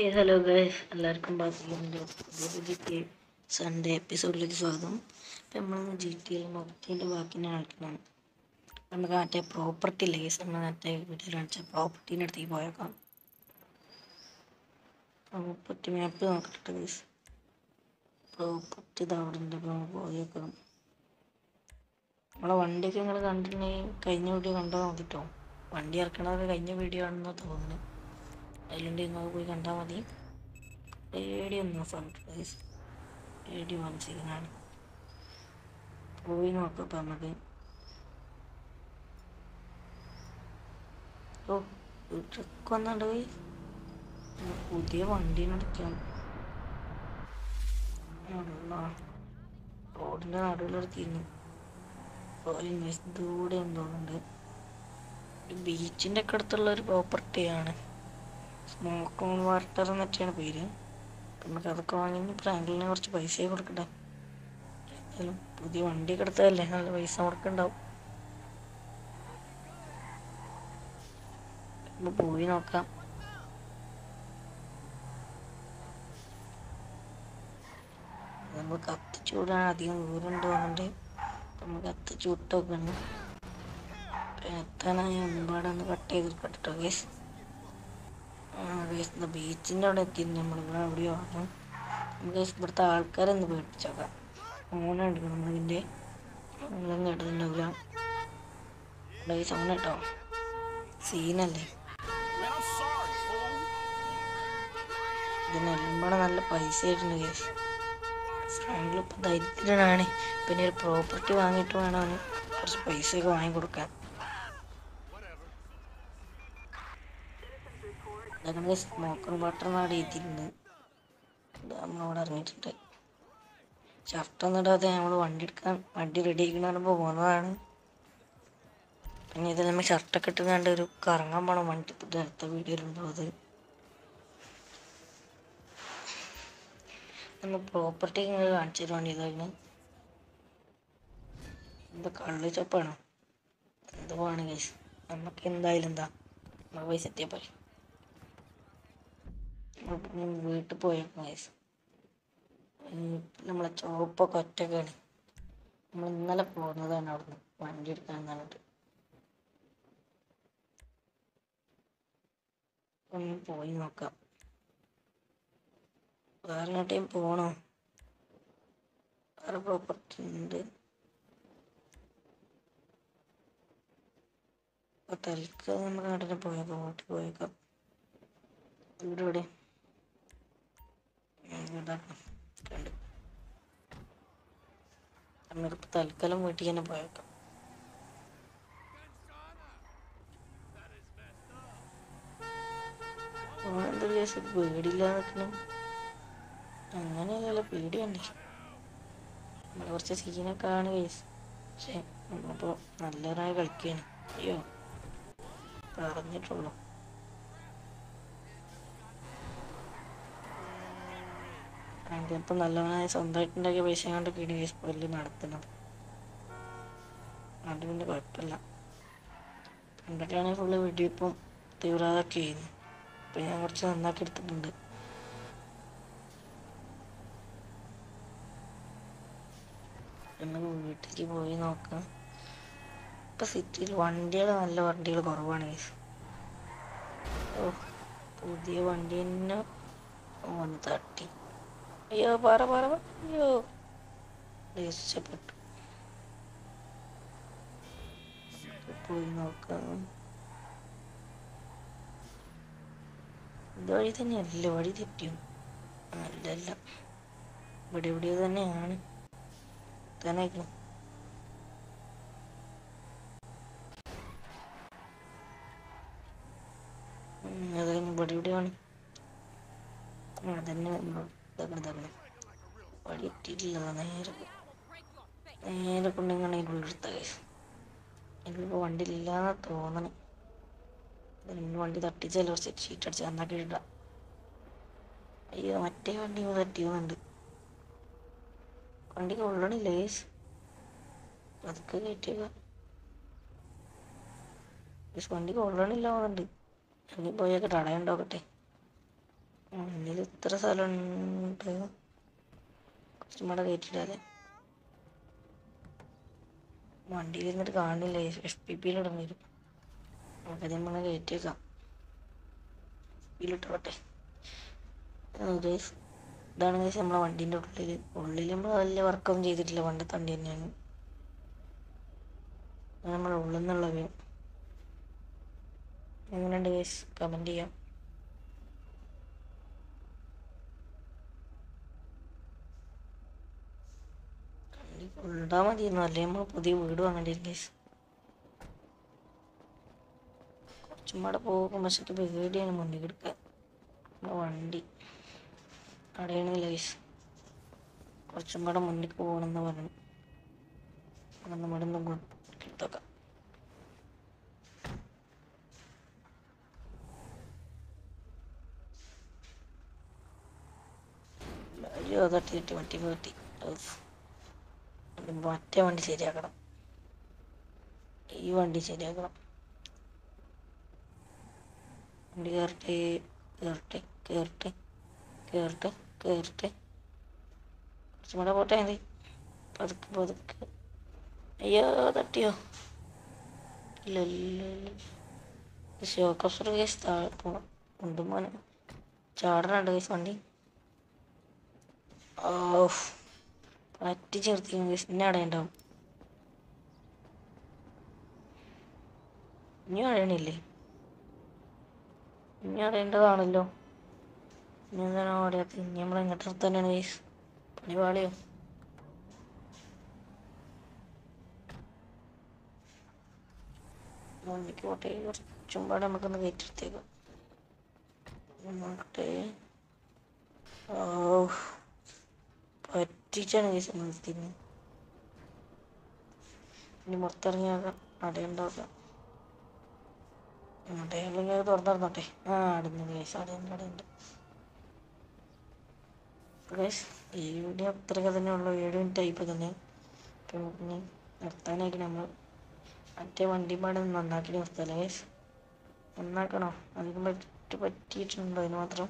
ഹേ hello guys എല്ലാവർക്കും ബാസിലിൻ്റെ G T Sunday എപ്പിസോഡിലേക്ക് സ്വാഗതം ഇപ്പം നമ്മൾ ജി ടി എൽ മൊത്തത്തിൻ്റെ ബാക്കി കാണിക്കണം നമുക്ക് മറ്റേ പ്രോപ്പർട്ടി ഇല്ലേ ഗൈസ് നമ്മൾ മറ്റേ വീട്ടിൽ കാണിച്ച പ്രോപ്പർട്ടീൻ്റെ അടുത്തേക്ക് പോയേക്കാം പ്രോപ്പർട്ടി മാപ്പ് നോക്കട്ടെ ഗൈസ് പ്രോപ്പർട്ടി ഇത് അവിടെ ഉണ്ട് അപ്പോൾ നമുക്ക് പോയേക്കാം നമ്മളെ വണ്ടിയൊക്കെ നിങ്ങൾ കണ്ടിട്ടുണ്ടെങ്കിൽ കഴിഞ്ഞ വീഡിയോ കണ്ടാൽ മതി കേട്ടോ വണ്ടി ഇറക്കണതൊക്കെ കഴിഞ്ഞ വീഡിയോ ആണെന്നാണ് തോന്നുന്നത് അതിലുണ്ട് നിങ്ങൾ പോയി കണ്ടാൽ മതി പേടിയൊന്നും സർപ്രൈസ് പേടി മനസ്സിലാണ് പോയി നോക്കാം ഇപ്പം നമുക്ക് ഓ ട്രക്ക് വന്നുണ്ട് പോയി പുതിയ വണ്ടീനെടുക്കാം റോഡിൻ്റെ നടുവിലൊരു തിരിഞ്ഞു ദൂരെ തോന്നുന്നുണ്ട് ബീച്ചിൻ്റെ ഒക്കെ അടുത്തുള്ള ഒരു പ്രോപ്പർട്ടിയാണ് സ്മോക്ക് ഓൺ വാട്ടർ എന്നൊക്കെയാണ് പേര് നമുക്ക് അതൊക്കെ വാങ്ങി ഫ്രാങ്കിളിന് കുറച്ച് പൈസ കൊടുക്കട്ടെ ഏതായാലും പുതിയ വണ്ടിയൊക്കെ എടുത്തതല്ലേ നല്ല പൈസ മുടക്കുണ്ടാവും ഒന്ന് പോയി നോക്കാം നമ്മൾ കത്തിച്ചൂടാൻ അധികം ദൂരം ഉണ്ട് തോന്നുന്നുണ്ട് നമുക്ക് കത്തിച്ച് വിട്ടൊക്കെ ഉണ്ട് എത്താനായി ഒന്നുപാടൊന്ന് കട്ട് ചെയ്ത് കേട്ടോ ഗേസ് ബീച്ചിൻ്റെ അവിടെ എത്തി നമ്മൾ ഇവിടെ എവിടെയോ ആണ് നമുക്ക് ഇവിടുത്തെ ആൾക്കാരൊന്ന് പേടിച്ചോക്കാം ഓണുണ്ട് നമ്മളിതിൻ്റെ നമ്മളൊന്നും കേട്ടിട്ടുണ്ടാവില്ല ഇവിടെ ഈ സൗണ്ട് കേട്ടോ സീനല്ലേ ഇതിനെല്ലാം കൂടെ നല്ല പൈസ ആയിട്ടുണ്ട് കേസ് ഫ്രാങ്കിൽ ഇപ്പം ദരിദ്രനാണ് പിന്നെ ഒരു പ്രോപ്പർട്ടി വാങ്ങിയിട്ട് വേണം അവന് കുറച്ച് പൈസയൊക്കെ വാങ്ങിക്കൊടുക്കാൻ ഇതൊക്കെ സ്മോക്കർ വാട്ടർ നാട് എഴുതിയിട്ടുണ്ട് ഇത് നമ്മളവിടെ ഇറങ്ങിയിട്ടുണ്ട് ഷർട്ടൊന്നും ഇടാതെ നമ്മൾ വണ്ടി എടുക്കാൻ വണ്ടി റെഡി ആക്കണപ്പോൾ പോകുന്നതാണ് പിന്നെ ഇത് നമ്മൾ ഷർട്ടൊക്കെ ഇട്ട് കണ്ട് ഒരു കറങ്ങാൻ പോണം വണ്ടി ഇത് അടുത്ത വീഡിയോയിലുണ്ടോ അത് നമ്മൾ പ്രോപ്പർട്ടി ഇങ്ങനെ കാണിച്ചു തരുവാണ് ഇതാണ് എന്താ കള്ള് ചപ്പാണോ എന്തോ ആണ് കേസ് നമുക്ക് എന്തായാലും എന്താ നമ്മൾ പൈസ എത്തിയാൽ പോയി വീട്ടിൽ പോയേക്കും കേസ് നമ്മളെ ചോപ്പൊക്കെ ഒറ്റക്കാണ് നമ്മൾ ഇന്നലെ പോകുന്നതാണ് അവിടുന്ന് വണ്ടി എടുക്കാൻ പറഞ്ഞിട്ട് ഒന്ന് പോയി നോക്കാം വേറെ എങ്ങോട്ടേയും പോണോ വേറെ പ്രോപ്പർട്ടി ഉണ്ട് അപ്പൊ തൽക്കാലം നമ്മുടെ നാട്ടിൽ പോയേക്കാം വീട്ടിൽ പോയേക്കാം വീട് ഇവിടെ വീടാക്കാം കണ്ട് നമ്മളിപ്പോൾ തൽക്കാലം വീട്ടിൽ തന്നെ പോയേക്കാം എന്താ കേസ് പേടിയില്ല നിൽക്കണം അങ്ങനെയല്ല പേടിയുണ്ട് നമ്മൾ കുറച്ച് സീനൊക്കെ ആണ് കേസ് പക്ഷെ നമ്മളിപ്പോൾ നല്ലവരായി കളിക്കുകയാണ് അയ്യോ പറഞ്ഞിട്ടുള്ളൂ അതിപ്പം നല്ലവനായി സ്വന്തമായിട്ടുണ്ടാക്കിയ പൈസ കൊണ്ട് കിടി കേസ് പുല്ല് നടത്തുന്നത് അത് പിന്നെ കുഴപ്പമില്ല പണ്ടൊക്കെയാണെങ്കിൽ ഫുള്ള് വെടിയിപ്പം തീവ്രതൊക്കെ ചെയ്യുന്നു ഇപ്പം ഞാൻ കുറച്ച് നന്നാക്കി എടുത്തിട്ടുണ്ട് നമുക്ക് വീട്ടിലേക്ക് പോയി നോക്കാം ഇപ്പം സിറ്റിയിൽ വണ്ടികൾ നല്ല വണ്ടികൾ കുറവാണ് കേസ് ഓ പുതിയ വണ്ടി തന്നെ വന്ന് തട്ടി അയ്യോ പറ പറ പറ. അയ്യോ രക്ഷപ്പെട്ടു പോയി നോക്കാം ഇതുവഴി തന്നെയല്ലേ വഴി തെറ്റിയോ അല്ലല്ല ഇവിടെ എവിടെയോ തന്നെയാണ് തന്നെ അതായത് ഇവിടെ എവിടെയാണ് അതന്നെ ഇതാക്കണം ഇതാക്കണം വഴി എത്തിയിട്ടില്ല നേരെ നേരെ കൊണ്ടിങ്ങനെ ഉള്ളെടുത്ത കേസ് ഇതിലിപ്പോൾ വണ്ടി ഇല്ലാന്ന് തോന്നണേ ഇതിന് വണ്ടി തട്ടിച്ചാൽ കുറച്ച് ഷീറ്റ് അടിച്ച് നന്നാക്കി ഇടാം അയ്യോ മറ്റേ വണ്ടി തട്ടിയുന്നുണ്ട് വണ്ടി കൊള്ളണില്ല കേസ് അതൊക്കെ കയറ്റിയ വണ്ടി കൊള്ളണില്ല തോന്നുന്നുണ്ട് ഇനി പോയൊക്കെ തടയുണ്ടോക്കട്ടെ മുന്നിൽ ഇത്ര സ്ഥലമുണ്ട് കുറച്ചും കൂടെ കയറ്റിടാതെ വണ്ടിയിൽ ഇരുന്നിട്ട് കാണില്ല എഫ് പി പിയിൽ ഇടം വരും നമുക്ക് നമ്മൾ കയറ്റിയേക്കാം പിയിലിട്ടോട്ടെ ഗൈസ് ഇതാണ് ഗൈസ് നമ്മളെ വണ്ടീൻ്റെ ഉള്ളിൽ ഉള്ളിൽ നമ്മൾ വലിയ വർക്കൊന്നും ചെയ്തിട്ടില്ല പണ്ടത്തെ വണ്ടി തന്നെയാണ് അത് നമ്മുടെ ഉള്ളിൽ നിന്നുള്ള വ്യൂ എങ്ങനെയുണ്ട് ഗൈസ് കമൻറ്റ് ചെയ്യാം ഉണ്ടാ മതിയെന്നു അല്ലേ നമ്മൾ പുതിയ വീട് വാങ്ങേണ്ടി വരും ഗൈസ് കുറച്ചും കൂടെ പോകും പക്ഷെ പേടിയാണ് മുന്നിൽ കിടക്കാൻ നമ്മുടെ വണ്ടി അടയണില്ല ഗൈസ് കുറച്ചും കൂടെ മുന്നിൽ പോകണമെന്ന് പറഞ്ഞു അപ്പം നമ്മുടെ ഒന്നും എടുത്തോക്കാം അയ്യോ തട്ടി തട്ടി വട്ടി പോട്ടി മറ്റേ വണ്ടി ശരിയാക്കണം ഈ വണ്ടി ശരിയാക്കണം വണ്ടി കയറട്ടെ കയറട്ടെ കയറട്ടെ കയറട്ടെ കയറട്ടെ കുറച്ചും കൂടെ പോട്ടെ മതി പതുക്കെ പതുക്കെ അയ്യോ തട്ടിയോ ഇല്ല ഇല്ല ഇല്ല ഷോക്കപ്സർ കേസ് താഴെ പോണം ഉണ്ട് മോനെ ചാടനുണ്ട് കേസ് വണ്ടി ഓ പറ്റി ചേർത്തി കേസ് ഇന്നെ അടയുണ്ടാവും ഇനി അടയണില്ലേ ഇനി അടയേണ്ടതാണല്ലോ ഇനി എന്താണ് അടയാത്ത ഇനി നമ്മൾ എങ്ങോട്ട് തന്നെയാണ് കേസ് പണി പാളിയോ മുന്നിക്ക് പോട്ടെ കുറച്ചും പാടെ നമുക്കൊന്ന് കയറ്റിയെടുത്തേക്കാം നോക്കട്ടെ ഓ പറ്റിച്ചാണ് കേസ് നിർത്തിന്ന് ഇനി പുറത്തിറങ്ങിയാക്കാം അടയുണ്ടാക്കാം അടയുണ്ടെങ്കിൽ അത് തുറന്നിരുന്നോട്ടെ ആ അടഞ്ഞു കേസ് അടയുണ്ട് അടയുണ്ട് ഗൈസ് ഈ വീഡിയോ അത്രയൊക്കെ തന്നെ ഉള്ളൂ ഏഴ് മിനിറ്റ് ആയിപ്പോൾ തന്നെ അപ്പം ഇനി നിർത്താനായിട്ട് നമ്മൾ മറ്റേ വണ്ടി പാടെ നന്നാക്കി നിർത്തല്ലേ ഗൈസ് നന്നാക്കണോ അധികം പറ്റി പറ്റിയിട്ടുണ്ടോ അതിന് മാത്രം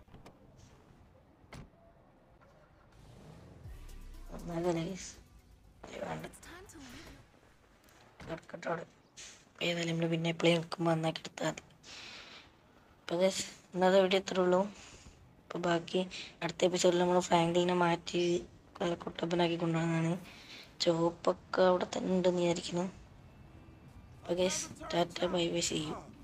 നന്നാക്കല്ലേ ഗൈസ് വേണ്ട കിടക്കട്ടോടെ ഏതായാലും നമ്മൾ പിന്നെ എപ്പോഴും നിൽക്കുമ്പോൾ നന്നാക്കി എടുത്താൽ മതി അപ്പോൾ ഗൈസ് ഇന്നത്തെ വീഡിയോ ഇത്രേ ഉള്ളൂ അപ്പോൾ ബാക്കി അടുത്ത എപ്പിസോഡിൽ നമ്മൾ ഫ്രാങ്ക്ലിനെ മാറ്റി കുട്ടപ്പനാക്കി കൊണ്ടുവന്നതാണ് ചുവപ്പൊക്കെ അവിടെ തന്നെ ഉണ്ടെന്ന് വിചാരിക്കുന്നു അപ്പോൾ ഗൈസ് ടാറ്റ ബൈ ബൈ ചെയ്യും